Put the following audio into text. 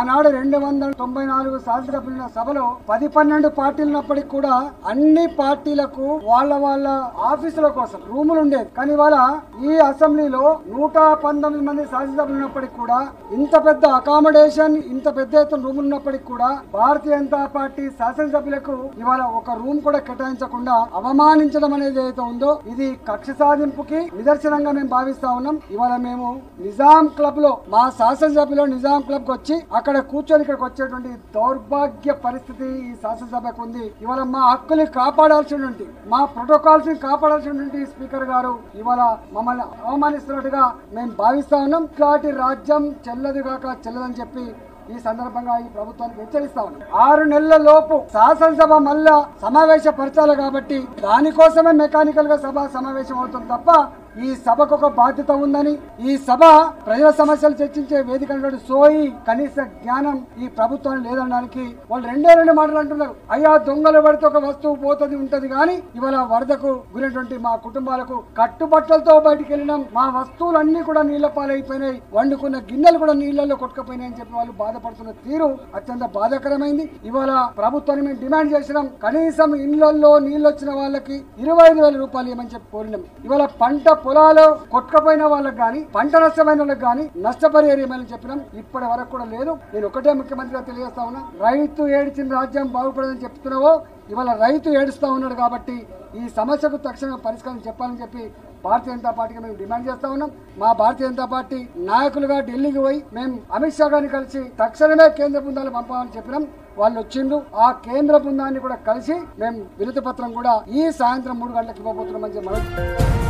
ఆనాడు రెండు వందల తొంభై నాలుగు శాసనసభ్యుల సభలో పది పన్నెండు పార్టీలు ఉన్నప్పటికీ కూడా అన్ని పార్టీలకు వాళ్ళ వాళ్ళ ఆఫీసుల కోసం రూములు ఉండేది కానీ ఇవాళ ఈ అసెంబ్లీలో నూట పంతొమ్మిది మంది శాసనసభ్యులు ఉన్నప్పటికీ కూడా ఇంత పెద్ద అకామిడేషన్ ఇంత పెద్ద ఎత్తున రూములు ఉన్నప్పటికీ కూడా భారతీయ జనతా పార్టీ శాసనసభ్యులకు ఇవాళ ఒక రూమ్ కూడా కేటాయించకుండా అవమానించడం అనేది ఏదైతే ఉందో ఇది కక్ష సాధింపుకి నిదర్శనంగా మేము భావిస్తా ఉన్నాం ఇవాళ మేము నిజాం క్లబ్ లో మా శాసనసభ్యులు నిజాం క్లబ్ కు వచ్చి అక్కడ కూర్చొని ఇక్కడికి వచ్చేటువంటి దౌర్భాగ్య పరిస్థితి ఈ శాసనసభకు ఉంది ఇవాళ మా హక్కుని కాపాడాల్సినటువంటి మా ప్రోటోకాల్స్ ని కాపాడాల్సినటువంటి స్పీకర్ గారు ఇవాళ మమ్మల్ని అవమానిస్తున్నట్టుగా మేము భావిస్తా ఉన్నాం ఇట్లాంటి రాజ్యం చెల్లదు కాక చెల్లదని చెప్పి ఈ సందర్భంగా ఈ ప్రభుత్వానికి హెచ్చరిస్తా ఉన్నాం ఆరు నెలల లోపు శాసనసభ మళ్ళా సమావేశపరచాలి కాబట్టి దానికోసమే మెకానికల్ గా సభ సమావేశం అవుతుంది తప్ప ఈ సభకు ఒక బాధ్యత ఉందని ఈ సభ ప్రజల సమస్యలు చర్చించే వేదిక అనేటువంటి సోయి కనీస జ్ఞానం ఈ ప్రభుత్వాన్ని లేదనడానికి వాళ్ళు రెండే రెండు మాటలు అంటున్నారు అయ్యా దొంగలు పడితే ఒక వస్తువు పోతుంది ఉంటది కానీ ఇవాళ వరదకు గురైనటువంటి మా కుటుంబాలకు కట్టుబట్టలతో బయటికి వెళ్ళినాం మా వస్తువులన్నీ కూడా నీళ్ల పాలైపోయినాయి వండుకున్న గిన్నెలు కూడా నీళ్లలో కొట్టుకుపోయినాయి అని చెప్పి వాళ్ళు బాధపడుతున్న తీరు అత్యంత బాధాకరమైంది ఇవాళ ప్రభుత్వాన్ని మేము డిమాండ్ చేసినాం కనీసం ఇళ్లలో నీళ్ళు వచ్చిన వాళ్ళకి ఇరవై ఐదు వేల రూపాయలు ఇవ్వమని చెప్పి కోరినాం ఇవాళ పంట పొలాలు కొట్టుకపోయిన వాళ్ళకి గాని పంట నష్టమైన వాళ్ళకి గాని నష్టపరిహారం ఇవ్వాలని చెప్పినాం ఇప్పటి వరకు కూడా లేదు నేను ఒకటే ముఖ్యమంత్రిగా తెలియజేస్తా ఉన్నా రైతు ఏడిచిన రాజ్యం బాగుపడదని చెప్తున్నావో ఇవాళ రైతు ఏడుస్తా ఉన్నాడు కాబట్టి ఈ సమస్యకు తక్షణం పరిష్కారం చెప్పాలని చెప్పి భారతీయ జనతా పార్టీకి మేము డిమాండ్ చేస్తా ఉన్నాం మా భారతీయ జనతా పార్టీ నాయకులుగా ఢిల్లీకి పోయి మేము అమిత్ షా గారిని కలిసి తక్షణమే కేంద్ర బృందాలు పంపామని చెప్పినాం వాళ్ళు వచ్చిండ్రు ఆ కేంద్ర బృందాన్ని కూడా కలిసి మేము వినతి పత్రం కూడా ఈ సాయంత్రం మూడు గంటలకు ఇవ్వబోతున్నామని చెప్పి మనం